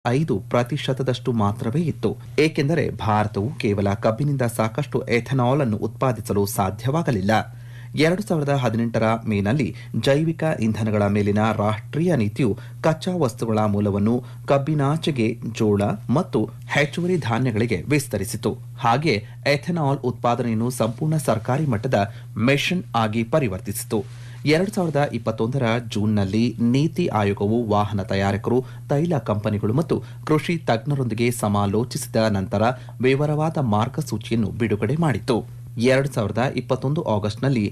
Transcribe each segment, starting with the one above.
ಐದು ಪ್ರತಿಶತದಷ್ಟು ಮಾತ್ರವೇ ಇತ್ತು ಏಕೆಂದರೆ ಭಾರತವು ಕೇವಲ ಕಬ್ಬಿನಿಂದ ಸಾಕಷ್ಟು ಎಥೆನಾಲ್ ಅನ್ನು ಉತ್ಪಾದಿಸಲು ಸಾಧ್ಯವಾಗಲಿಲ್ಲ ಎರಡು ಸಾವಿರದ ಹದಿನೆಂಟರ ಮೇನಲ್ಲಿ ಜೈವಿಕ ಇಂಧನಗಳ ಮೇಲಿನ ರಾಷ್ಟ್ರೀಯ ನೀತಿಯು ಕಚ್ಚಾ ವಸ್ತುಗಳ ಮೂಲವನ್ನು ಕಬ್ಬಿನಾಚೆಗೆ ಜೋಳ ಮತ್ತು ಹೆಚ್ಚುವರಿ ಧಾನ್ಯಗಳಿಗೆ ವಿಸ್ತರಿಸಿತು ಹಾಗೆ ಎಥೆನಾಲ್ ಉತ್ಪಾದನೆಯನ್ನು ಸಂಪೂರ್ಣ ಸರ್ಕಾರಿ ಮಟ್ಟದ ಮಿಷನ್ ಆಗಿ ಪರಿವರ್ತಿಸಿತು ಎರಡು ಸಾವಿರದ ಇಪ್ಪತ್ತೊಂದರ ಜೂನ್ನಲ್ಲಿ ನೀತಿ ಆಯೋಗವು ವಾಹನ ತಯಾರಕರು ತೈಲ ಕಂಪನಿಗಳು ಮತ್ತು ಕೃಷಿ ತಜ್ಞರೊಂದಿಗೆ ಸಮಾಲೋಚಿಸಿದ ನಂತರ ವಿವರವಾದ ಮಾರ್ಗಸೂಚಿಯನ್ನು ಬಿಡುಗಡೆ ಮಾಡಿತು ಎರಡು ಸಾವಿರದ ಇಪ್ಪತ್ತೊಂದು ಆಗಸ್ಟ್ನಲ್ಲಿ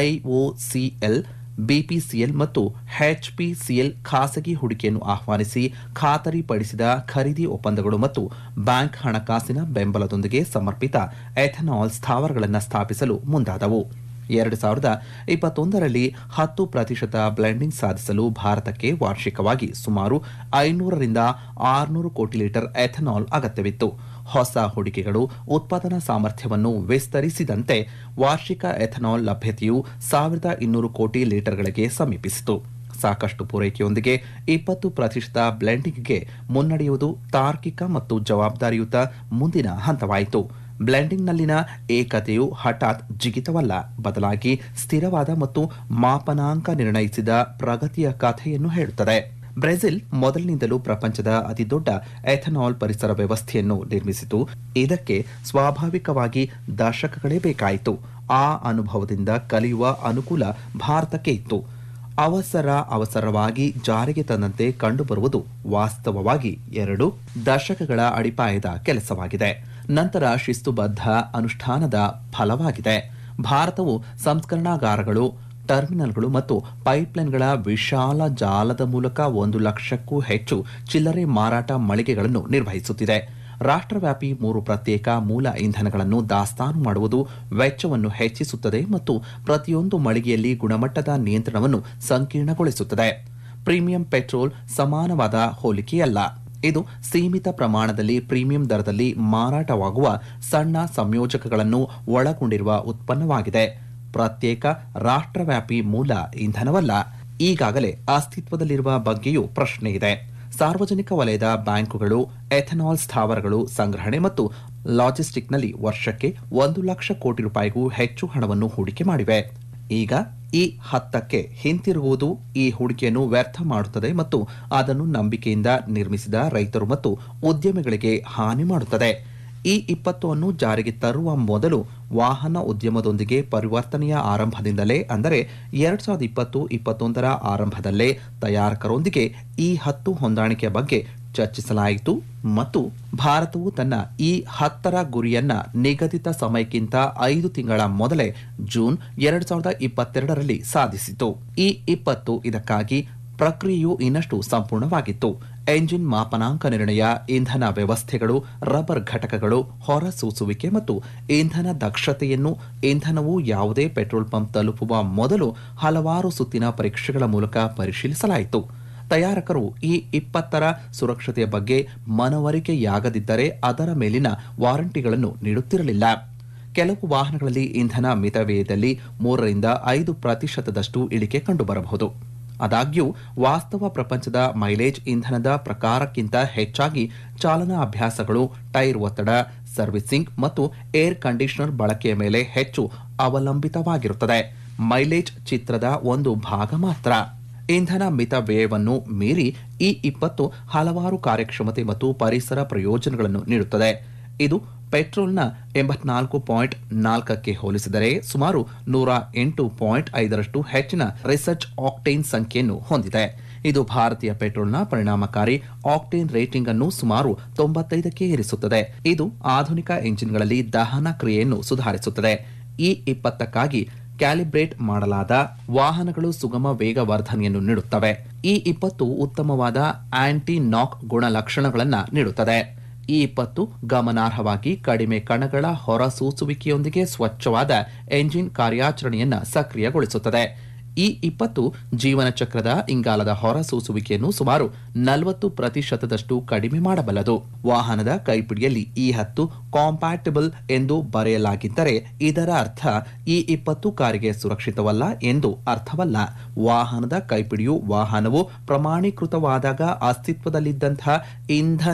ಐಒಸಿಎಲ್ ಬಿಪಿಸಿಎಲ್ ಮತ್ತು ಎಚ್ಪಿಸಿಎಲ್ ಖಾಸಗಿ ಹೂಡಿಕೆಯನ್ನು ಆಹ್ವಾನಿಸಿ ಖಾತರಿಪಡಿಸಿದ ಖರೀದಿ ಒಪ್ಪಂದಗಳು ಮತ್ತು ಬ್ಯಾಂಕ್ ಹಣಕಾಸಿನ ಬೆಂಬಲದೊಂದಿಗೆ ಸಮರ್ಪಿತ ಎಥೆನಾಲ್ ಸ್ಥಾವರಗಳನ್ನು ಸ್ಥಾಪಿಸಲು ಮುಂದಾದವು ಎರಡು ಸಾವಿರದ ಇಪ್ಪತ್ತೊಂದರಲ್ಲಿ ಹತ್ತು ಪ್ರತಿಶತ ಬ್ಲೆಂಡಿಂಗ್ ಸಾಧಿಸಲು ಭಾರತಕ್ಕೆ ವಾರ್ಷಿಕವಾಗಿ ಸುಮಾರು ಐನೂರರಿಂದ ಆರುನೂರು ಕೋಟಿ ಲೀಟರ್ ಎಥೆನಾಲ್ ಅಗತ್ಯವಿತ್ತು ಹೊಸ ಹೂಡಿಕೆಗಳು ಉತ್ಪಾದನಾ ಸಾಮರ್ಥ್ಯವನ್ನು ವಿಸ್ತರಿಸಿದಂತೆ ವಾರ್ಷಿಕ ಎಥೆನಾಲ್ ಲಭ್ಯತೆಯು ಸಾವಿರದ ಇನ್ನೂರು ಕೋಟಿ ಲೀಟರ್ಗಳಿಗೆ ಸಮೀಪಿಸಿತು ಸಾಕಷ್ಟು ಪೂರೈಕೆಯೊಂದಿಗೆ ಇಪ್ಪತ್ತು ಪ್ರತಿಶತ ಬ್ಲೆಂಡಿಂಗ್ಗೆ ಮುನ್ನಡೆಯುವುದು ತಾರ್ಕಿಕ ಮತ್ತು ಜವಾಬ್ದಾರಿಯುತ ಮುಂದಿನ ಹಂತವಾಯಿತು ಬ್ಲೆಂಡಿಂಗ್ನಲ್ಲಿನ ಏಕತೆಯು ಹಠಾತ್ ಜಿಗಿತವಲ್ಲ ಬದಲಾಗಿ ಸ್ಥಿರವಾದ ಮತ್ತು ಮಾಪನಾಂಕ ನಿರ್ಣಯಿಸಿದ ಪ್ರಗತಿಯ ಕಥೆಯನ್ನು ಹೇಳುತ್ತದೆ ಬ್ರೆಜಿಲ್ ಮೊದಲಿನಿಂದಲೂ ಪ್ರಪಂಚದ ಅತಿದೊಡ್ಡ ಎಥನಾಲ್ ಪರಿಸರ ವ್ಯವಸ್ಥೆಯನ್ನು ನಿರ್ಮಿಸಿತು ಇದಕ್ಕೆ ಸ್ವಾಭಾವಿಕವಾಗಿ ದಶಕಗಳೇ ಬೇಕಾಯಿತು ಆ ಅನುಭವದಿಂದ ಕಲಿಯುವ ಅನುಕೂಲ ಭಾರತಕ್ಕೆ ಇತ್ತು ಅವಸರ ಅವಸರವಾಗಿ ಜಾರಿಗೆ ತಂದಂತೆ ಕಂಡುಬರುವುದು ವಾಸ್ತವವಾಗಿ ಎರಡು ದಶಕಗಳ ಅಡಿಪಾಯದ ಕೆಲಸವಾಗಿದೆ ನಂತರ ಶಿಸ್ತುಬದ್ಧ ಅನುಷ್ಠಾನದ ಫಲವಾಗಿದೆ ಭಾರತವು ಸಂಸ್ಕರಣಾಗಾರಗಳು ಟರ್ಮಿನಲ್ಗಳು ಮತ್ತು ಪೈಪ್ಲೈನ್ಗಳ ವಿಶಾಲ ಜಾಲದ ಮೂಲಕ ಒಂದು ಲಕ್ಷಕ್ಕೂ ಹೆಚ್ಚು ಚಿಲ್ಲರೆ ಮಾರಾಟ ಮಳಿಗೆಗಳನ್ನು ನಿರ್ವಹಿಸುತ್ತಿದೆ ರಾಷ್ಟ್ರವ್ಯಾಪಿ ಮೂರು ಪ್ರತ್ಯೇಕ ಮೂಲ ಇಂಧನಗಳನ್ನು ದಾಸ್ತಾನು ಮಾಡುವುದು ವೆಚ್ಚವನ್ನು ಹೆಚ್ಚಿಸುತ್ತದೆ ಮತ್ತು ಪ್ರತಿಯೊಂದು ಮಳಿಗೆಯಲ್ಲಿ ಗುಣಮಟ್ಟದ ನಿಯಂತ್ರಣವನ್ನು ಸಂಕೀರ್ಣಗೊಳಿಸುತ್ತದೆ ಪ್ರೀಮಿಯಂ ಪೆಟ್ರೋಲ್ ಸಮಾನವಾದ ಹೋಲಿಕೆಯಲ್ಲ ಇದು ಸೀಮಿತ ಪ್ರಮಾಣದಲ್ಲಿ ಪ್ರೀಮಿಯಂ ದರದಲ್ಲಿ ಮಾರಾಟವಾಗುವ ಸಣ್ಣ ಸಂಯೋಜಕಗಳನ್ನು ಒಳಗೊಂಡಿರುವ ಉತ್ಪನ್ನವಾಗಿದೆ ಪ್ರತ್ಯೇಕ ರಾಷ್ಟ್ರವ್ಯಾಪಿ ಮೂಲ ಇಂಧನವಲ್ಲ ಈಗಾಗಲೇ ಅಸ್ತಿತ್ವದಲ್ಲಿರುವ ಬಗ್ಗೆಯೂ ಪ್ರಶ್ನೆ ಇದೆ ಸಾರ್ವಜನಿಕ ವಲಯದ ಬ್ಯಾಂಕುಗಳು ಎಥೆನಾಲ್ ಸ್ಥಾವರಗಳು ಸಂಗ್ರಹಣೆ ಮತ್ತು ಲಾಜಿಸ್ಟಿಕ್ನಲ್ಲಿ ವರ್ಷಕ್ಕೆ ಒಂದು ಲಕ್ಷ ಕೋಟಿ ರೂಪಾಯಿಗೂ ಹೆಚ್ಚು ಹಣವನ್ನು ಹೂಡಿಕೆ ಮಾಡಿವೆ ಈಗ ಈ ಹತ್ತಕ್ಕೆ ಹಿಂತಿರುಗುವುದು ಈ ಹೂಡಿಕೆಯನ್ನು ವ್ಯರ್ಥ ಮಾಡುತ್ತದೆ ಮತ್ತು ಅದನ್ನು ನಂಬಿಕೆಯಿಂದ ನಿರ್ಮಿಸಿದ ರೈತರು ಮತ್ತು ಉದ್ಯಮಿಗಳಿಗೆ ಹಾನಿ ಮಾಡುತ್ತದೆ ಈ ಇಪ್ಪತ್ತು ಅನ್ನು ಜಾರಿಗೆ ತರುವ ಮೊದಲು ವಾಹನ ಉದ್ಯಮದೊಂದಿಗೆ ಪರಿವರ್ತನೆಯ ಆರಂಭದಿಂದಲೇ ಅಂದರೆ ಎರಡ್ ಸಾವಿರದ ಇಪ್ಪತ್ತು ಇಪ್ಪತ್ತೊಂದರ ಆರಂಭದಲ್ಲೇ ತಯಾರಕರೊಂದಿಗೆ ಈ ಹತ್ತು ಹೊಂದಾಣಿಕೆಯ ಬಗ್ಗೆ ಚರ್ಚಿಸಲಾಯಿತು ಮತ್ತು ಭಾರತವು ತನ್ನ ಈ ಹತ್ತರ ಗುರಿಯನ್ನ ನಿಗದಿತ ಸಮಯಕ್ಕಿಂತ ಐದು ತಿಂಗಳ ಮೊದಲೇ ಜೂನ್ ಎರಡ್ ಸಾವಿರದ ಇಪ್ಪತ್ತೆರಡರಲ್ಲಿ ಸಾಧಿಸಿತು ಈ ಇಪ್ಪತ್ತು ಇದಕ್ಕಾಗಿ ಪ್ರಕ್ರಿಯೆಯು ಇನ್ನಷ್ಟು ಸಂಪೂರ್ಣವಾಗಿತ್ತು ಎಂಜಿನ್ ಮಾಪನಾಂಕ ನಿರ್ಣಯ ಇಂಧನ ವ್ಯವಸ್ಥೆಗಳು ರಬ್ಬರ್ ಘಟಕಗಳು ಹೊರಸೂಸುವಿಕೆ ಮತ್ತು ಇಂಧನ ದಕ್ಷತೆಯನ್ನು ಇಂಧನವು ಯಾವುದೇ ಪೆಟ್ರೋಲ್ ಪಂಪ್ ತಲುಪುವ ಮೊದಲು ಹಲವಾರು ಸುತ್ತಿನ ಪರೀಕ್ಷೆಗಳ ಮೂಲಕ ಪರಿಶೀಲಿಸಲಾಯಿತು ತಯಾರಕರು ಈ ಇಪ್ಪತ್ತರ ಸುರಕ್ಷತೆಯ ಬಗ್ಗೆ ಮನವರಿಕೆಯಾಗದಿದ್ದರೆ ಅದರ ಮೇಲಿನ ವಾರಂಟಿಗಳನ್ನು ನೀಡುತ್ತಿರಲಿಲ್ಲ ಕೆಲವು ವಾಹನಗಳಲ್ಲಿ ಇಂಧನ ಮಿತವ್ಯಯದಲ್ಲಿ ಮೂರರಿಂದ ಐದು ಪ್ರತಿಶತದಷ್ಟು ಇಳಿಕೆ ಕಂಡುಬರಬಹುದು ಆದಾಗ್ಯೂ ವಾಸ್ತವ ಪ್ರಪಂಚದ ಮೈಲೇಜ್ ಇಂಧನದ ಪ್ರಕಾರಕ್ಕಿಂತ ಹೆಚ್ಚಾಗಿ ಚಾಲನಾ ಅಭ್ಯಾಸಗಳು ಟೈರ್ ಒತ್ತಡ ಸರ್ವಿಸಿಂಗ್ ಮತ್ತು ಏರ್ ಕಂಡೀಷನರ್ ಬಳಕೆಯ ಮೇಲೆ ಹೆಚ್ಚು ಅವಲಂಬಿತವಾಗಿರುತ್ತದೆ ಮೈಲೇಜ್ ಚಿತ್ರದ ಒಂದು ಭಾಗ ಮಾತ್ರ ಇಂಧನ ಮಿತ ವ್ಯಯವನ್ನು ಮೀರಿ ಈ ಇಪ್ಪತ್ತು ಹಲವಾರು ಕಾರ್ಯಕ್ಷಮತೆ ಮತ್ತು ಪರಿಸರ ಪ್ರಯೋಜನಗಳನ್ನು ನೀಡುತ್ತದೆ ಇದು ಪೆಟ್ರೋಲ್ನ ಎಂಬತ್ನಾಲ್ಕು ಪಾಯಿಂಟ್ ನಾಲ್ಕಕ್ಕೆ ಹೋಲಿಸಿದರೆ ಸುಮಾರು ನೂರ ಎಂಟು ಪಾಯಿಂಟ್ ಐದರಷ್ಟು ಹೆಚ್ಚಿನ ರಿಸರ್ಚ್ ಆಕ್ಟೇನ್ ಸಂಖ್ಯೆಯನ್ನು ಹೊಂದಿದೆ ಇದು ಭಾರತೀಯ ಪೆಟ್ರೋಲ್ನ ಪರಿಣಾಮಕಾರಿ ಆಕ್ಟೇನ್ ರೇಟಿಂಗ್ ಅನ್ನು ಸುಮಾರು ತೊಂಬತ್ತೈದಕ್ಕೆ ಏರಿಸುತ್ತದೆ ಇದು ಆಧುನಿಕ ಎಂಜಿನ್ಗಳಲ್ಲಿ ದಹನ ಕ್ರಿಯೆಯನ್ನು ಸುಧಾರಿಸುತ್ತದೆ ಈ ಇಪ್ಪತ್ತಕ್ಕಾಗಿ ಕ್ಯಾಲಿಬ್ರೇಟ್ ಮಾಡಲಾದ ವಾಹನಗಳು ಸುಗಮ ವೇಗವರ್ಧನೆಯನ್ನು ನೀಡುತ್ತವೆ ಈ ಇಪ್ಪತ್ತು ಉತ್ತಮವಾದ ಆಂಟಿ ನಾಕ್ ಗುಣಲಕ್ಷಣಗಳನ್ನು ನೀಡುತ್ತದೆ ಈ ಇಪ್ಪತ್ತು ಗಮನಾರ್ಹವಾಗಿ ಕಡಿಮೆ ಕಣಗಳ ಹೊರಸೂಸುವಿಕೆಯೊಂದಿಗೆ ಸ್ವಚ್ಛವಾದ ಎಂಜಿನ್ ಕಾರ್ಯಾಚರಣೆಯನ್ನು ಸಕ್ರಿಯಗೊಳಿಸುತ್ತದೆ ಈ ಇಪ್ಪತ್ತು ಜೀವನ ಚಕ್ರದ ಇಂಗಾಲದ ಹೊರಸೂಸುವಿಕೆಯನ್ನು ಸುಮಾರು ನಲವತ್ತು ಪ್ರತಿಶತದಷ್ಟು ಕಡಿಮೆ ಮಾಡಬಲ್ಲದು ವಾಹನದ ಕೈಪಿಡಿಯಲ್ಲಿ ಈ ಹತ್ತು ಕಾಂಪ್ಯಾಟಿಬಲ್ ಎಂದು ಬರೆಯಲಾಗಿದ್ದರೆ ಇದರ ಅರ್ಥ ಈ ಇಪ್ಪತ್ತು ಕಾರಿಗೆ ಸುರಕ್ಷಿತವಲ್ಲ ಎಂದು ಅರ್ಥವಲ್ಲ ವಾಹನದ ಕೈಪಿಡಿಯು ವಾಹನವು ಪ್ರಮಾಣೀಕೃತವಾದಾಗ ಅಸ್ತಿತ್ವದಲ್ಲಿದ್ದಂತಹ ಇಂಧನ